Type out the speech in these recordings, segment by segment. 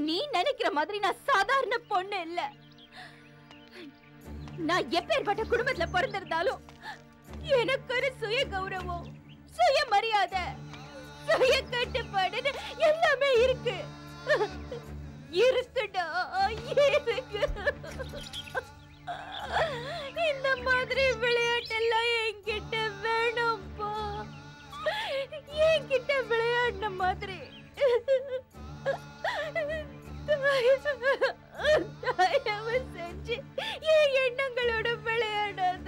நீ நினைக்கிற மாதிரி நான் சாதாரண பொண்ணு இல்ல நான் எப்பேற்பட்ட குடும்பத்துல பிறந்திருந்தாலும் எனக்கு ஒரு சுய கௌரவம் சுய மரியாதை சுய கட்டுப்பாடு எல்லாமே இருக்கு இருக்குடா இருக்கு இந்த மாதிரி விளையாட்டெல்லாம் என்கிட்ட வேணாம்ப்பா என்கிட்ட விளையாடின மாதிரி தயவு செஞ்சு என் எண்ணங்களோட விளையாடாத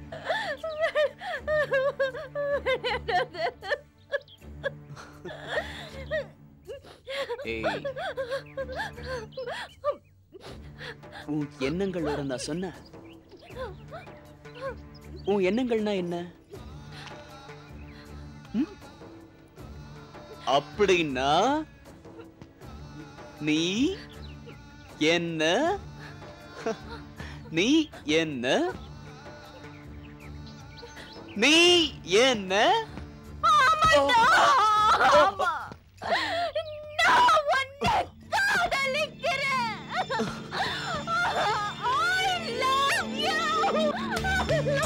விளையாடாத ஏய் உன் எண்ணங்களோட நான் சொன்னேன் உன் எண்ணங்கள்னா என்ன ம்? அப்படின்னா நீ என்ன நீ என்ன நீ என்ன ஆமா நான் உன்னை காதலிக்கிறேன் I love you.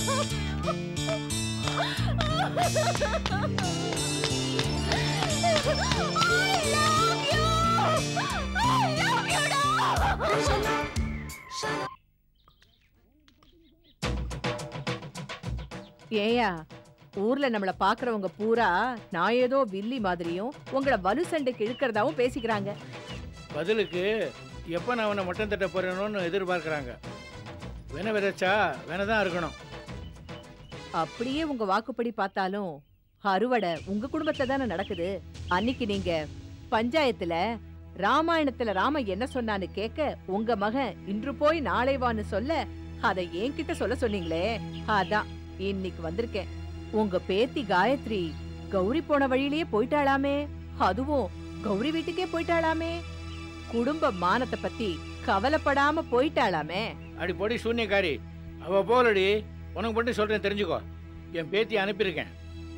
I love you. I love you, டா. ஏயா ஊர்ல நம்மள பாக்குறவங்க பூரா நான் ஏதோ வில்லி மாதிரியும் உங்களை வலு சண்டைக்கு இழுக்கிறதாவும் பேசிக்கிறாங்க பதிலுக்கு எப்போ நான் அவனை மட்டம் தட்ட போறேனோன்னு எதிர்பார்க்குறாங்க வென விதைச்சா வென தான் இருக்கணும் அப்படியே உங்க வாக்குப்படி பார்த்தாலும் அறுவடை உங்க குடும்பத்துல தானே நடக்குது அன்னைக்கு நீங்க பஞ்சாயத்துல ராமாயணத்துல ராம என்ன சொன்னான்னு கேட்க உங்க மகன் இன்று போய் நாளை வான்னு சொல்ல அதை என்கிட்ட சொல்ல சொன்னீங்களே அதான் இன்னைக்கு வந்திருக்கேன் உங்க பேத்தி காயத்ரி கௌரி போன வழியிலேயே போயிட்டாளாமே அதுவும் கௌரி வீட்டுக்கே போயிட்டாளாமே குடும்ப மானத்தை பத்தி கவலைப்படாம போயிட்டாளாமே அடி பொடி சூன்யக்காரி அவ போலடி உனக்கு மட்டும் சொல்றேன் தெரிஞ்சுக்கோ என் பேத்தியை அனுப்பியிருக்கேன்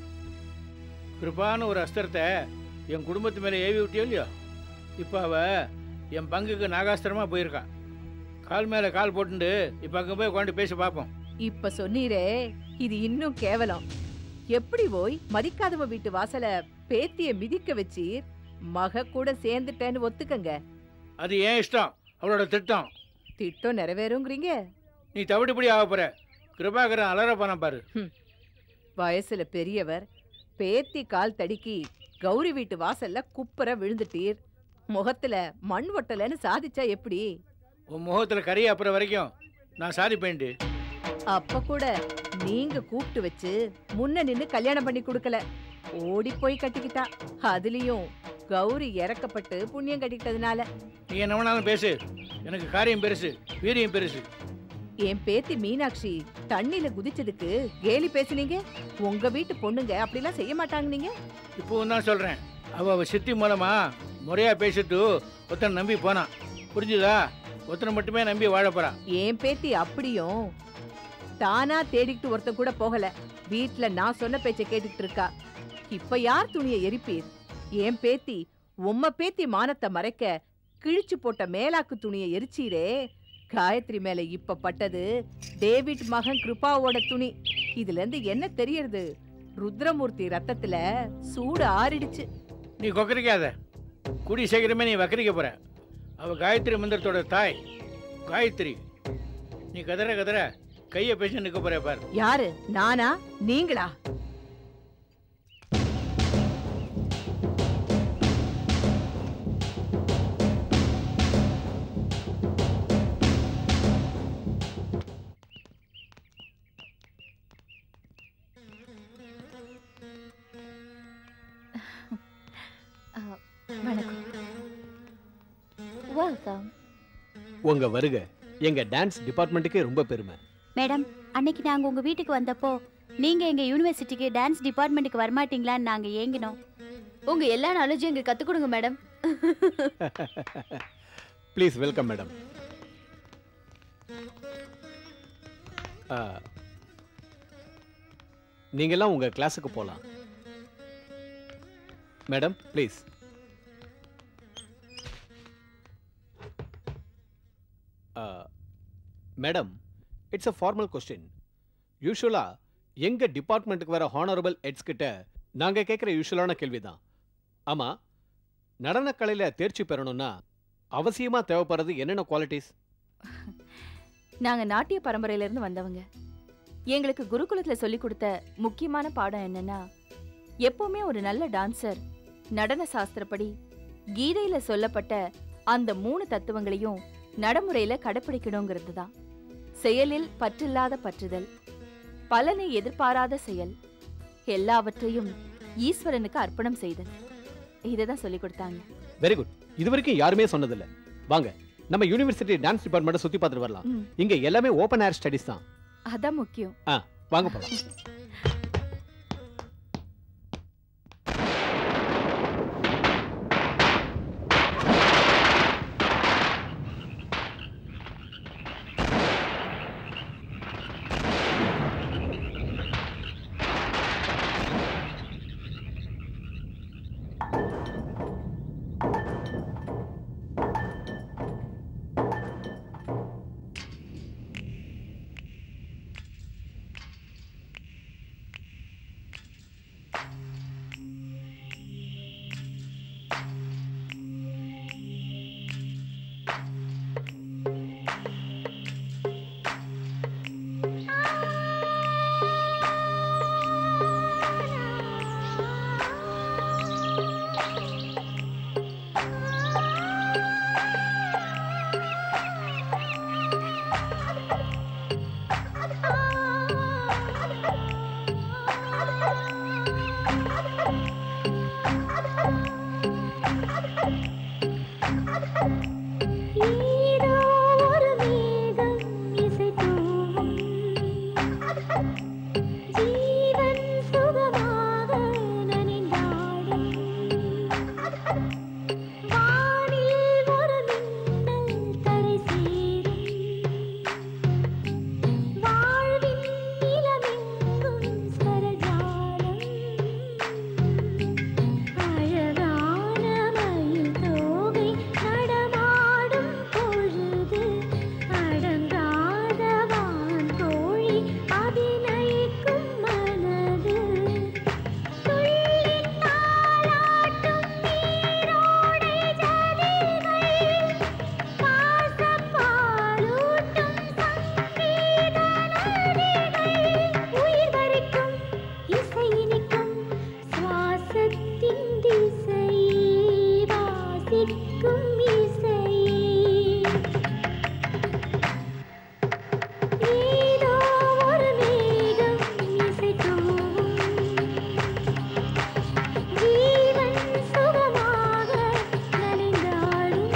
கிருபான்னு ஒரு அஸ்திரத்தை என் குடும்பத்து மேலே ஏவி விட்டியோ இல்லையோ இப்போ அவ என் பங்குக்கு நாகாஸ்திரமா போயிருக்கா கால் மேலே கால் போட்டுண்டு இப்போ அங்கே போய் உட்காந்து பேசி பார்ப்போம் இப்ப சொன்னீரே இது இன்னும் கேவலம் எப்படி போய் மதிக்காதவ வீட்டு வாசல பேத்திய மிதிக்க வச்சீர் மக கூட சேர்ந்துட்டேன்னு ஒத்துக்கங்க அது ஏன் இஷ்டம் அவளோட திட்டம் திட்டம் நிறைவேறுங்கிறீங்க நீ தவிடுபடி ஆக போற கிருபாகரன் அலற போனான் பாரு வயசுல பெரியவர் பேத்தி கால் தடுக்கி கௌரி வீட்டு வாசல்ல குப்புற விழுந்துட்டீர் முகத்துல மண் ஒட்டலன்னு சாதிச்சா எப்படி உன் முகத்தில் கறி அப்புறம் வரைக்கும் நான் சாதிப்பேன்டி அப்ப கூட நீங்க கூப்பிட்டு வச்சு முன்ன நின்னு கல்யாணம் பண்ணி கொடுக்கல ஓடி போய் கட்டிக்கிட்டா அதுலயும் கௌரி இறக்கப்பட்டு புண்ணியம் கட்டிக்கிட்டதுனால நீ என்ன வேணாலும் பேசு எனக்கு காரியம் பெருசு வீரியம் பெருசு என் பேத்தி மீனாட்சி தண்ணில குதிச்சதுக்கு கேலி பேசுனீங்க உங்க வீட்டு பொண்ணுங்க அப்படிலாம் செய்ய மாட்டாங்க நீங்க இப்போவும் தான் சொல்கிறேன் அவள் அவள் சித்தி மூலமா முறையாக பேசிட்டு ஒருத்தனை நம்பி போனான் புரிஞ்சுதா ஒருத்தனை மட்டுமே நம்பி வாழ போறான் என் பேத்தி அப்படியும் தானா தேடிக்கிட்டு ஒருத்தன் கூட போகல வீட்ல நான் சொன்ன பேச்சை கேட்டுக்கிட்டு இருக்கா இப்ப யார் துணியை எரிப்பீர் என் பேத்தி உம்ம பேத்தி மானத்தை மறைக்க கிழிச்சு போட்ட மேலாக்கு துணியை எரிச்சீரே காயத்ரி மேல இப்ப பட்டது டேவிட் மகன் கிருபாவோட துணி இதுல இருந்து என்ன தெரியறது ருத்ரமூர்த்தி ரத்தத்துல சூடு ஆறிடுச்சு நீ கொக்கரிக்காத கூடி சீக்கிரமே நீ வக்கரிக்க போற அவ காயத்ரி மந்திரத்தோட தாய் காயத்ரி நீ கதற கதற கையை பேசி நிற்க போற பார் யாரு நானா நீங்களா வணக்கம் வெல்கம் உங்க வருக எங்க டான்ஸ் டிபார்ட்மெண்ட்டுக்கே ரொம்ப பெருமை மேடம் அன்னைக்கு நாங்க உங்க வீட்டுக்கு வந்தப்போ நீங்க எங்க யூனிவர்சிட்டிக்கு டான்ஸ் டிபார்ட்மெண்ட்டுக்கு வரமாட்டீங்களான்னு நாங்க ஏங்கினோம் உங்க எல்லா நாலேஜும் எங்களுக்கு கத்து கொடுங்க மேடம் ப்ளீஸ் வெல்கம் மேடம் நீங்கெல்லாம் உங்க கிளாஸுக்கு போகலாம் madam please madam it's uh formal question யூஸ்வலா எங்க டிபார்ட்மெண்ட்டுக்கு வர ஹானரபிள் ஹெட்ஸ் கிட்ட நாங்க கேட்குற யூஸ்வலான கேள்விதான் ஆமா நடனக்கலையில தேர்ச்சி பெறணும்னா அவசியமா தேவைப்படுறது என்னென்ன குவாலிட்டிஸ் நாங்க நாட்டிய பரம்பரையில இருந்து வந்தவங்க எங்களுக்கு குருகுலத்துல சொல்லி கொடுத்த முக்கியமான பாடம் என்னன்னா எப்பவுமே ஒரு நல்ல டான்சர் நடன சாஸ்திரப்படி கீதையில சொல்லப்பட்ட அந்த மூணு தத்துவங்களையும் நடைமுறையில கடைப்பிடிக்கணுங்கிறது தான் செயலில் பற்றில்லாத பற்றுதல் பலனை எதிர்பாராத செயல் எல்லாவற்றையும் ஈஸ்வரனுக்கு அர்ப்பணம் செய்தல் இதை தான் சொல்லி கொடுத்தாங்க வெரி குட் இது வரைக்கும் யாருமே சொன்னதில்ல வாங்க நம்ம யூனிவர்சிட்டி டான்ஸ் டிபார்ட்மெண்ட்டை சுத்தி பார்த்துட்டு வரலாம் ம். இங்க எல்லாமே ஓப்பன் ஏர் ஸ்டடிஸ் தான் அதான் முக்கியம் வாங்க போலாம் ஏதோ ஒரு மேகம் இசை தூவும் ஜீவன் சுகமாக நனைந்தாடும் வானில் ஒரு மின்னல் தரை சேரும் வாழ்வின் நிலமெங்கும் ஸ்வரஜாலம் அழகான மயில் தோகை நடமாடும் பொழுது அடங்காத வான் கோழி அபிநயிக்கும் மனது துள்ளித் தாலாட்டும் நீரோடை ஜதிகள் பாசப்பாலூட்டும் சங்கீத நதிகள் உயிர் வரைக்கும் இசை இனிக்கும் சுவாசத்தின் திசை வாசிக்கும் இசை ஏதோ ஒரு மேகம் இசை தூவும் ஜீவன் சுகமாக நனைந்தாடும்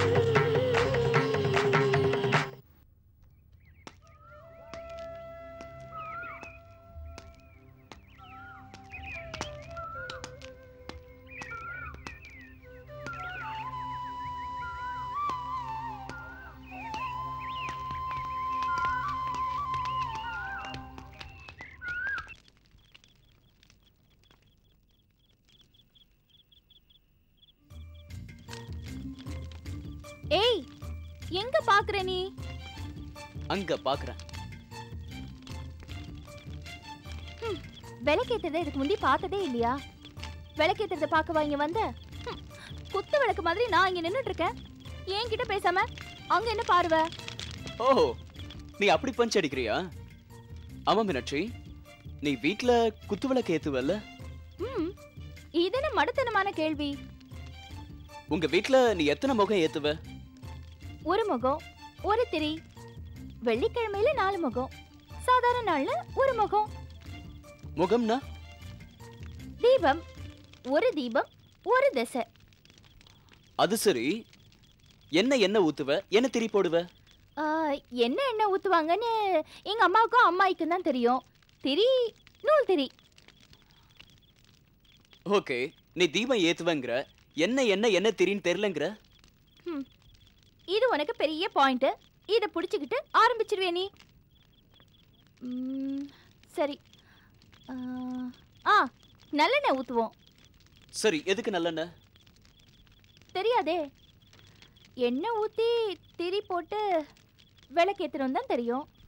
ஏய் எங்க பாக்குற நீ அங்க பாக்குறேன் விளக்கேத்துறத இதுக்கு முந்தி பார்த்ததே இல்லையா விளக்கேத்துறத பார்க்கவா இங்க வந்த ஹம், குத்து விளக்கு மாதிரி நான் இங்க நின்னுட்டு இருக்கேன் என்கிட்ட பேசாம அங்க என்ன பார்வை ஓ நீ அப்படி பஞ்ச் அடிக்கிறியா ஆமா மீனாட்சி நீ வீட்ல குத்து விளக்கு ஏத்துவல்ல ம் இதென்ன மடத்தனமான கேள்வி உங்க வீட்ல நீ எத்தனை முகம் ஏத்துவ ஒரு முகம் ஒரு திரி வெள்ளிக்கிழமையில நாலு முகம் சாதாரண நாள்ல ஒரு முகம் முகம்னா தீபம் ஒரு தீபம் ஒரு திசை அது சரி என்ன என்ன ஊத்துவ என்ன திரி போடுவ ஆ, என்ன எண்ணெய் ஊத்துவாங்கன்னு எங்க அம்மாவுக்கும் அம்மாய்க்கும் தான் தெரியும் திரி நூல் திரி ஓகே நீ தீபம் ஏத்துவங்கிற என்ன என்ன என்ன திரின்னு தெரியலங்கிற இது உனக்கு பெரிய பாயிண்ட் இதை பிடிச்சிக்கிட்டு ஆரம்பிச்சிருவே நீ ம், சரி ஆ, ஆ நல்லெண்ணெய் ஊற்றுவோம் சரி எதுக்கு நல்லெண்ணெய் தெரியாதே எண்ணெய் ஊற்றி திரி போட்டு விளக்கேற்றுறோம் தான் தெரியும்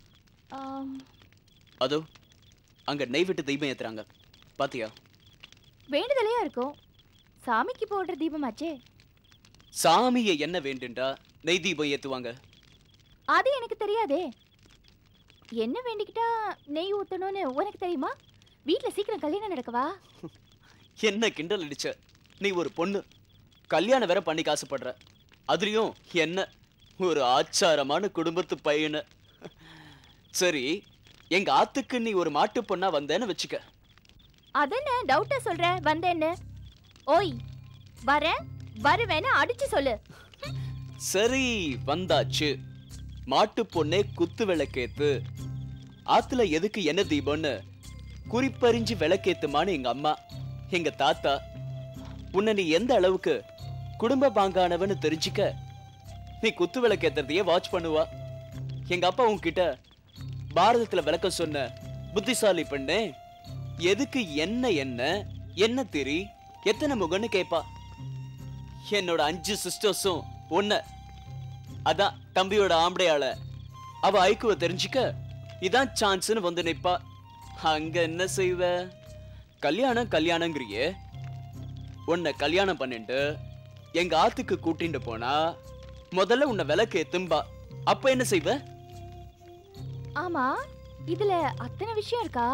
ஆம், அதோ அங்க நெய் விட்டு தீபம் ஏத்துறாங்க பாத்தியா வேண்டுதலையா இருக்கும் சாமிக்கு போடுற தீபமாச்சே சாமியை என்ன வேண்டுண்டா நெய் தீபம் ஏத்துவாங்க அது எனக்கு தெரியாதே என்ன வேண்டிக்கிட்டா நெய் ஊத்தணும்னு உனக்கு தெரியுமா வீட்ல சீக்கிரம் கல்யாணம் நடக்கவா என்ன கிண்டல் அடிச்ச நீ ஒரு பொண்ணு கல்யாணம் வேற பண்ணி காசுப்படுற அதுலயும் என்ன ஒரு ஆச்சாரமான குடும்பத்து பையனு சரி எங்க ஆத்துக்கு நீ ஒரு மாட்டு பொண்ணா வந்தேன்னு வச்சுக்க அதென்ன டவுட்டா சொல்ற வந்தேன்னு ஓய் வரேன் வருவேன்னு அடிச்சு சொல்லு சரி வந்தாச்சு மாட்டு பொண்ணே குத்து விளக்கேத்து ஆத்துல எதுக்கு என்ன தீபம்னு குறிப்பறிஞ்சு விளக்கேத்துமான்னு எங்க அம்மா எங்க தாத்தா உன்னை நீ எந்த அளவுக்கு குடும்ப பாங்கானவன்னு தெரிஞ்சுக்க நீ குத்து விளக்கேத்துறதையே வாட்ச் பண்ணுவா எங்க அப்பா உன்கிட்ட பாரதத்துல விளக்க சொன்ன புத்திசாலி பெண்ணே எதுக்கு என்ன என்ன என்ன தெரி எத்தனை முகன்னு கேப்பா என்னோட அஞ்சு சிஸ்டர்ஸும் ஒன்ன அதான் தம்பியோட ஆம்படையாள அவ ஐக்குவ தெரிஞ்சுக்க இதான் சான்ஸ்னு வந்து நிப்பா அங்க என்ன செய்வ கல்யாணம் கல்யாணங்கிறியே உன்னை கல்யாணம் பண்ணிட்டு எங்க ஆத்துக்கு கூட்டிட்டு போனா முதல்ல உன்னை விளக்கு எத்தும்பா அப்ப என்ன செய்வ ஆமா இதுல அத்தனை விஷயம் இருக்கா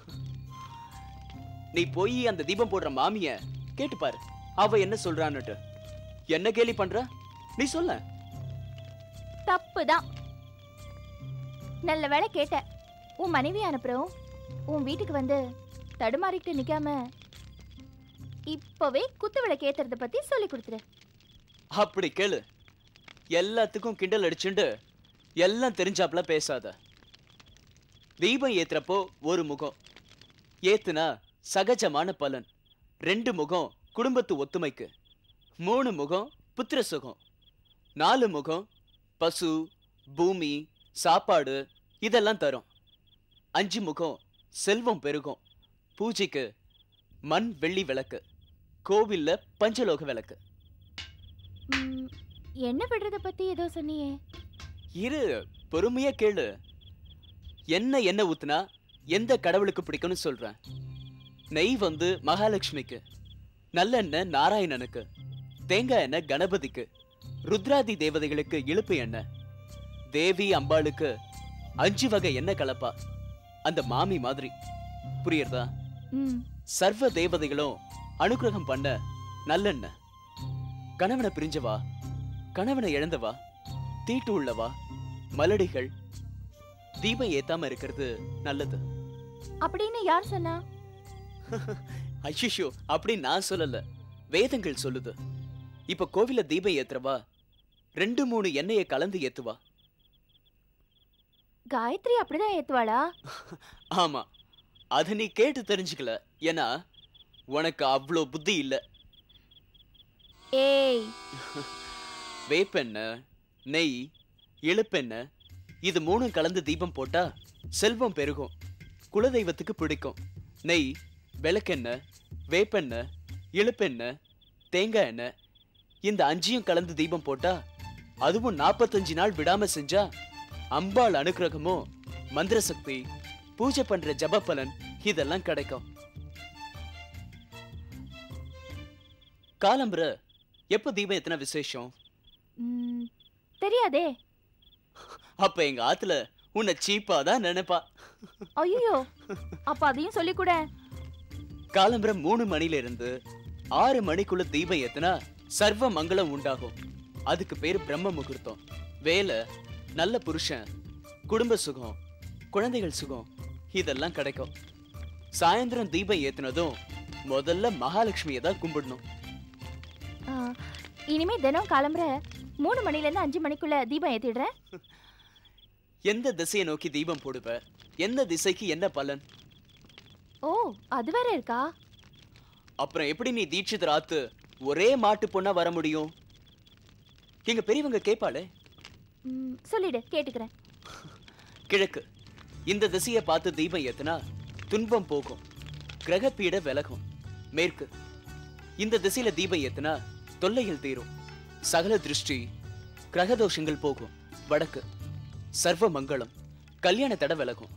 நீ போய் அந்த தீபம் போடுற மாமிய கேட்டு பாரு அவ என்ன சொல்றான்னுட்டு என்ன கேலி பண்ற நீ சொல்ல தப்புதான் நல்ல வேளை கேட்ட உன் மனைவி அனுப்புறோம் உன் வீட்டுக்கு வந்து தடுமாறிட்டு நிக்காம இப்பவே குத்து விளக்கு ஏத்துறத பத்தி சொல்லி கொடுத்துரு அப்படி கேளு எல்லாத்துக்கும் கிண்டல் அடிச்சுண்டு எல்லாம் தெரிஞ்சாப்ல பேசாத தீபம் ஏத்துறப்போ ஒரு முகம் ஏத்துனா சகஜமான பலன் ரெண்டு முகம் குடும்பத்து ஒத்துமைக்கு மூணு முகம் புத்திர சுகம் நாலு முகம் பசு பூமி சாப்பாடு இதெல்லாம் தரும் அஞ்சு முகம் செல்வம் பெருகும் பூஜைக்கு மண் வெள்ளி விளக்கு கோவில்ல பஞ்சலோக விளக்கு ம், என்ன விடுறத பத்தி ஏதோ சொன்னியே இரு பொறுமையா கேளு என்ன எண்ணெய் ஊத்துனா எந்த கடவுளுக்கு பிடிக்கும்னு சொல்றேன் நெய் வந்து மகாலட்சுமிக்கு நல்லெண்ணெய் நாராயணனுக்கு தேங்காய் எண்ணெய் கணபதிக்கு ருத்ராதி தேவதைகளுக்கு இழுப்பு எண்ணெய் தேவி அம்பாளுக்கு அஞ்சு வகை எண்ணெய் கலப்பா அந்த மாமி மாதிரி புரியுறதா ம் சர்வ தேவதைகளும் அனுக்கிரகம் பண்ண நல்லெண்ணெய் கணவனை பிரிஞ்சவா கணவனை இழந்தவா தீட்டு உள்ளவா மலடிகள் தீபம் ஏத்தாம இருக்கிறது நல்லது அப்படின்னு யார் சொன்னா ஐயோ அப்படி நான் சொல்லல வேதங்கள் சொல்லுது இப்ப கோவில தீபம் ஏத்துறவா ரெண்டு மூணு எண்ணெயை கலந்து ஏத்துவா காயத்ரி அப்படிதான் ஏத்துவாளா ஆமா அத நீ கேட்டு தெரிஞ்சுக்கல ஏன்னா உனக்கு அவ்வளோ புத்தி இல்ல ஏய் வேப்பெண்ணெய் நெய் இழுப்பெண்ணெய் இது மூணும் கலந்து தீபம் போட்டா செல்வம் பெருகும் குலதெய்வத்துக்கு பிடிக்கும் நெய் விளக்கெண்ணெய் வேப்பெண்ணெய் இழுப்பெண்ணெய் தேங்காய் எண்ணெய் இந்த அஞ்சையும் கலந்து தீபம் போட்டா அதுவும் நாற்பத்தஞ்சு நாள் விடாம செஞ்சா அம்பாள் அனுக்கிரகமும் மந்திர சக்தி பூஜை பண்ற ஜப பலன் இதெல்லாம் கிடைக்கும் காலம்புற எப்ப தீபம் எத்தனை விசேஷம் ம், தெரியாதே அப்ப எங்க ஆத்துல உன்னை சீப்பா தான் நினைப்பா ஐயோ அப்ப அதையும் சொல்லி கூட காலம்பரம் மூணு மணில இருந்து ஆறு மணிக்குள்ள தீபம் ஏத்துனா சர்வ மங்களம் உண்டாகும் அதுக்கு பேரு பிரம்ம முகூர்த்தம் வேலை நல்ல புருஷன் குடும்ப சுகம் குழந்தைகள் சுகம் இதெல்லாம் கிடைக்கும் சாயந்தரம் தீபம் ஏத்துனதும் முதல்ல மகாலட்சுமியை தான் கும்பிடணும் ஆ, இனிமே தினம் கிளம்புற மூணு மணில இருந்து அஞ்சு மணிக்குள்ள தீபம் ஏத்திடுறேன் எந்த திசையை நோக்கி தீபம் போடுவ எந்த திசைக்கு என்ன பலன் ஓ அது வேற இருக்கா அப்புறம் எப்படி நீ தீட்சிதர் ஆத்து ஒரே மாட்டு பொண்ணா வர முடியும் எங்க பெரியவங்க கேட்பாளே ம், சொல்லிடு கேட்டுக்கிறேன் கிழக்கு இந்த திசையை பார்த்து தீபம் ஏத்துனா துன்பம் போகும் கிரகப்பீட விலகும் மேற்கு இந்த திசையில தீபம் ஏத்துனா தொல்லைகள் தீரும் சகல திருஷ்டி கிரகதோஷங்கள் போகும் வடக்கு சர்வ மங்களம் கல்யாண தடை விலகும்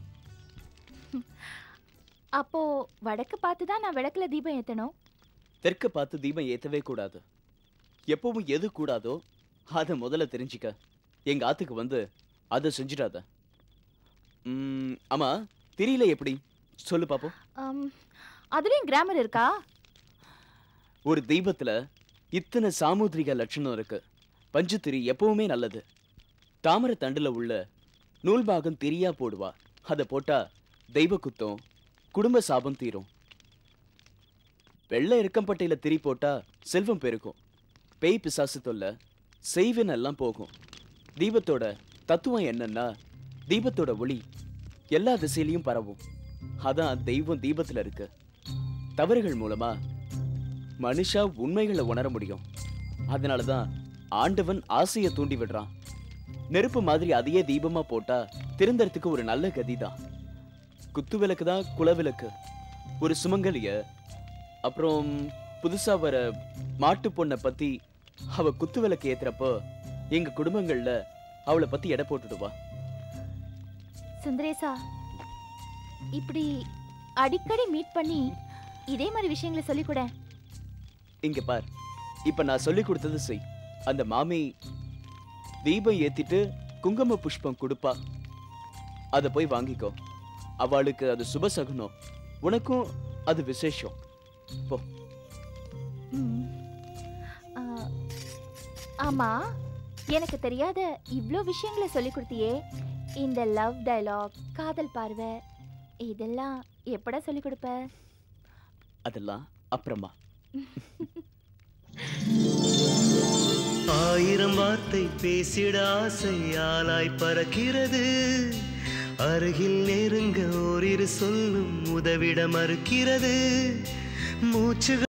அப்போ வடக்கு பார்த்து தான் நான் விளக்குல தீபம் ஏத்தணும் தெற்க பார்த்து தீபம் ஏத்தவே கூடாது எப்பவும் எது கூடாதோ அதை முதல்ல தெரிஞ்சுக்க எங்க ஆத்துக்கு வந்து அதை செஞ்சிடாத ம், ஆமா தெரியல எப்படி சொல்லு பாப்போம் ஆம், அதுலயும் கிராமர் இருக்கா ஒரு தெய்வத்துல இத்தனை சாமுத்திரிக லட்சணம் இருக்கு பஞ்சுத்திரி எப்பவுமே நல்லது தாமரை தண்டுல உள்ள நூல் பாகம் திரியா போடுவா அதை போட்டா தெய்வ குத்தம் குடும்ப சாபம் தீரும் வெள்ளை இருக்கம்பட்டையில திரி போட்டா செல்வம் பெருகும் பேய் பிசாசு தொல்லை செய்வின் எல்லாம் போகும் தீபத்தோட தத்துவம் என்னன்னா தீபத்தோட ஒளி எல்லா திசையிலையும் பரவும் அதான் தெய்வம் தீபத்துல இருக்கு தவறுகள் மூலமா மனுஷா உண்மைகளை உணர முடியும் அதனாலதான் ஆண்டவன் ஆசையை தூண்டி விடுறான் நெருப்பு மாதிரி அதையே தீபமா போட்டா திருந்தறதுக்கு ஒரு நல்ல கதிதான் குத்து விளக்கு தான் குலவிளக்கு ஒரு சுமங்கலிய அப்புறம் புதுசா வர மாட்டு பொண்ணை பத்தி அவ குத்து விளக்கு ஏத்துறப்போ எங்க குடும்பங்கள்ல அவளை பத்தி எடை போட்டுடுவா சுந்தரேசா இப்படி அடிக்கடி மீட் பண்ணி இதே மாதிரி விஷயங்களை சொல்லிக் கூட இங்க பார் இப்ப நான் சொல்லி கொடுத்தது செய் அந்த மாமி தீபம் ஏத்திட்டு குங்கும புஷ்பம் கொடுப்பா அத போய் வாங்கிக்கோ அவளுக்கு அது சுபசகுனம் உனக்கும் அது விசேஷம் போ ம். ஆ, ஆமா எனக்கு தெரியாத இவ்ளோ விஷயங்களை சொல்லி கொடுத்தியே இந்த லவ் டயலாக் காதல் பார்வை இதெல்லாம் எப்படா சொல்லி கொடுப்ப அதெல்லாம் அப்புறமா ஆயிரம் வார்த்தை பேசிட ஆசை ஆலாய் பறக்கிறது அருகில் நெருங்க ஓரிரு சொல்லும் உதவிட மறுக்கிறது மூச்சு